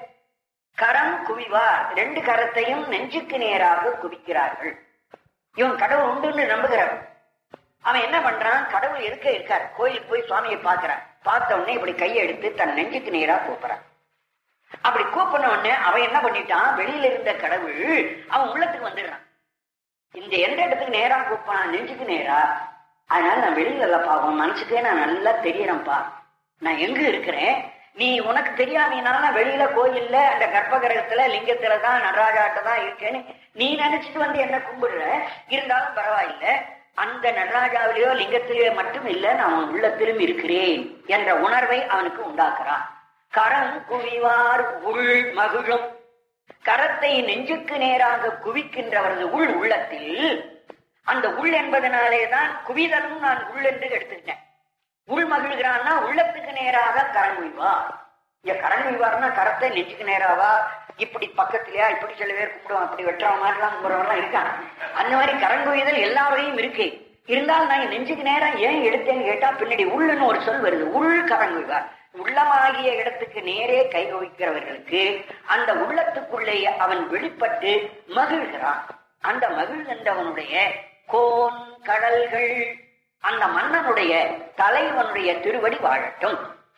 கரம் குவிவார் ரெண்டு கரத்தையும் நெஞ்சுக்கு நேராக குவிக்கிறார்கள் இவன் கடவுள் உண்டுன்னு நம்புகிறான் அவன் என்ன பண்றான் கடவுள் இருக்க இருக்கார் கோயிலுக்கு போய் சுவாமியை பார்க்கிறான் பார்த்த உடனே இப்படி கையை எடுத்து தன் நெஞ்சுக்கு நேரா கூப்பிடுறான் அப்படி கூப்பின உடனே அவன் என்ன பண்ணிட்டான் வெளியில இருந்த கடவுள் அவன் உள்ளத்துக்கு வந்துடுறான் இந்த எந்த இடத்துக்கு நேரா கூப்பிடான் நெஞ்சுக்கு நேரா அதனால நான் வெளியில இல்லப்பா உன் மனசுக்கே நான் நல்லா தெரியறேன்ப்பா நான் எங்க இருக்கிறேன் நீ உனக்கு தெரியாமனால நான் வெளியில கோயில்ல அந்த கர்ப்பகிரகத்துல லிங்கத்துல தான் நடராஜாட்ட தான் இருக்கேன்னு நீ நினைச்சிட்டு வந்து என்ன கும்பிடுற இருந்தாலும் பரவாயில்ல அந்த நடராஜாவிலேயோ லிங்கத்திலேயோ மட்டும் இல்ல நான் உன் உள்ளத்திலும் இருக்கிறேன் என்ற உணர்வை அவனுக்கு உண்டாக்குறான் கரம் குவிவார் உள் மகிழும் கரத்தை நெஞ்சுக்கு நேராக குவிக்கின்றவரது உள் உள்ளத்தில் அந்த உள் என்பதனாலே தான் குவிதலும் நான் உள் என்று எடுத்துக்கிட்டேன் உள் மகிழ்கிறான்னா உள்ளத்துக்கு நேராக கரண் உய்வார் இங்க கரண் உய்வார்னா கரத்தை நெஞ்சுக்கு நேராவா இப்படி பக்கத்துலயா இப்படி சில பேர் கும்பிடுவான் அப்படி வெட்டுற மாதிரிலாம் கும்பிடுறவெல்லாம் இருக்கான் அந்த மாதிரி கரண் குவிதல் எல்லாரையும் இருக்கு இருந்தாலும் நான் நெஞ்சுக்கு நேரம் ஏன் எடுத்தேன்னு கேட்டா பின்னாடி உள்ளுன்னு ஒரு சொல் வருது உள் கரண் உய்வார் உள்ளமாகிய இடத்துக்கு நேரே கை குவிக்கிறவர்களுக்கு அந்த உள்ளத்துக்குள்ளே அவன் வெளிப்பட்டு மகிழ்கிறான் அந்த மகிழ்கின்றவனுடைய கோன் கடல்கள் அந்த மன்னனுடைய தலைவனுடைய திருவடி வாழட்டும்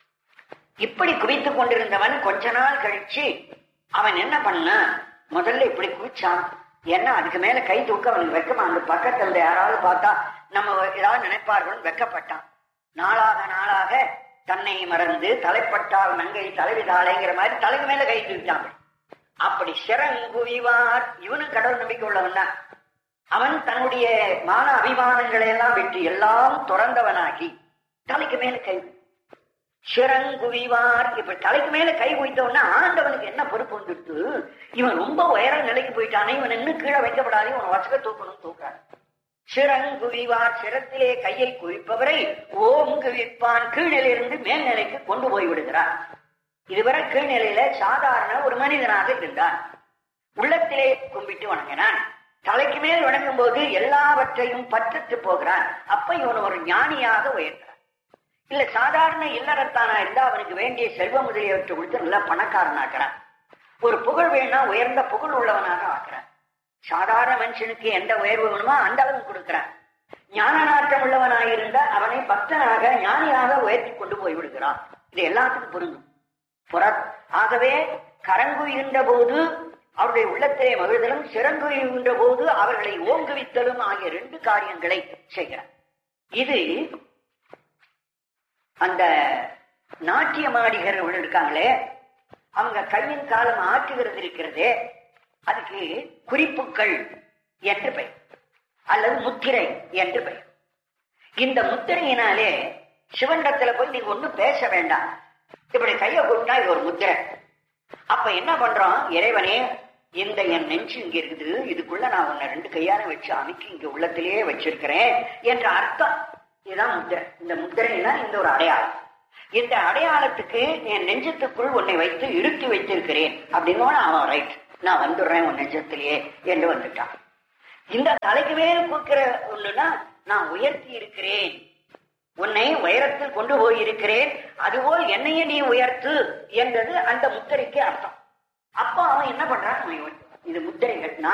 இப்படி குவித்துக் கொண்டிருந்தவன் கொஞ்ச நாள் கழிச்சு அவன் என்ன பண்ணா முதல்ல இப்படி குவிச்சான் ஏன்னா அதுக்கு மேல கை தூக்க அவனுக்கு வெக்கமா அந்த பக்கத்துல இருந்த யாராவது பார்த்தா நம்ம ஏதாவது நினைப்பார்கள் வெக்கப்பட்டான் நாளாக நாளாக தன்னை மறந்து தலைப்பட்டால் நங்கை தலைவிதாளைங்கிற மாதிரி தலைக்கு மேல கை தூக்கிட்டாங்க அப்படி சிறங்குவிவார் இவனும் கடவுள் நம்பிக்கை உள்ளவன் தான் அவன் தன்னுடைய மான அபிமானங்களை எல்லாம் விட்டு எல்லாம் துறந்தவனாகி தலைக்கு மேல கை சிறங்குவிவார் இப்ப தலைக்கு மேல கை குவித்தவன ஆண்டவனுக்கு என்ன பொறுப்பு வந்துட்டு இவன் ரொம்ப உயர நிலைக்கு போயிட்டானே இவன் இன்னும் கீழே வைக்கப்படாது இவன் வசக்க தூக்கணும் தூக்கான் சிறங்குவிவார் சிரத்திலே கையை குவிப்பவரை ஓம் குவிப்பான் கீழ்நிலையிலிருந்து மேல்நிலைக்கு கொண்டு போய் விடுகிறார் இதுவரை கீழ்நிலையில சாதாரண ஒரு மனிதனாக இருந்தான் உள்ளத்திலே கும்பிட்டு வணங்கினான் தலைக்கு மேல் வணங்கும் போது எல்லாவற்றையும் பற்றத்து போகிறான் அப்ப இவன் ஒரு ஞானியாக உயர்கிறான் இல்ல சாதாரண இல்லறத்தானா இருந்தா அவனுக்கு வேண்டிய செல்வ முதலியவற்றை கொடுத்து நல்லா பணக்காரனாக்குறான் ஒரு புகழ் வேணா உயர்ந்த புகழ் உள்ளவனாக ஆக்குறான் சாதாரண மனுஷனுக்கு எந்த உயர்வு வேணுமோ அந்த அளவு கொடுக்கிறான் ஞான நாட்டம் உள்ளவனாயிருந்தா அவனை பக்தனாக ஞானியாக உயர்த்தி கொண்டு போய் விடுகிறான் இது எல்லாத்துக்கும் பொருந்தும் புற ஆகவே கரங்குகின்ற போது அவருடைய உள்ளத்திலே மகிழ்தலும் சிறங்குகின்ற போது அவர்களை ஓங்குவித்தலும் ஆகிய ரெண்டு காரியங்களை செய்கிறார் இது அந்த நாட்டியமாடிகள் இருக்காங்களே அவங்க கையின் காலம் ஆற்றுகிறது இருக்கிறதே அதுக்கு குறிப்புகள் என்று பெயர் அல்லது முத்திரை என்று பெயர் இந்த முத்திரையினாலே சிவனிடத்துல போய் நீங்க ஒண்ணும் பேச வேண்டாம் இப்படி கையை கொடுத்தா இது ஒரு முத்திரை அப்ப என்ன பண்றோம் இறைவனே இந்த என் நெஞ்சு இங்க இருக்குது இதுக்குள்ள நான் உன்னை ரெண்டு கையால வச்சு அமைக்கி இங்க உள்ளத்திலேயே வச்சிருக்கிறேன் என்ற அர்த்தம் இதுதான் முத்திரை இந்த முத்திரைன்னா இந்த ஒரு அடையாளம் இந்த அடையாளத்துக்கு என் நெஞ்சத்துக்குள் உன்னை வைத்து இருத்தி வைத்திருக்கிறேன் அப்படின்னு அவன் ரைட் நான் வந்துடுறேன் உன் நெஞ்சத்திலேயே என்று வந்துட்டான் இந்த தலைக்கு மேல் கொடுக்கிற ஒண்ணுன்னா நான் உயர்த்தி இருக்கிறேன் உன்னை உயரத்தில் கொண்டு போய் இருக்கிறேன் அதுபோல் என்னையே நீ உயர்த்து என்றது அந்த முத்திரைக்கு அர்த்தம் அப்ப அவன் என்ன பண்றான் அவன் இது முத்திரைகள் நான்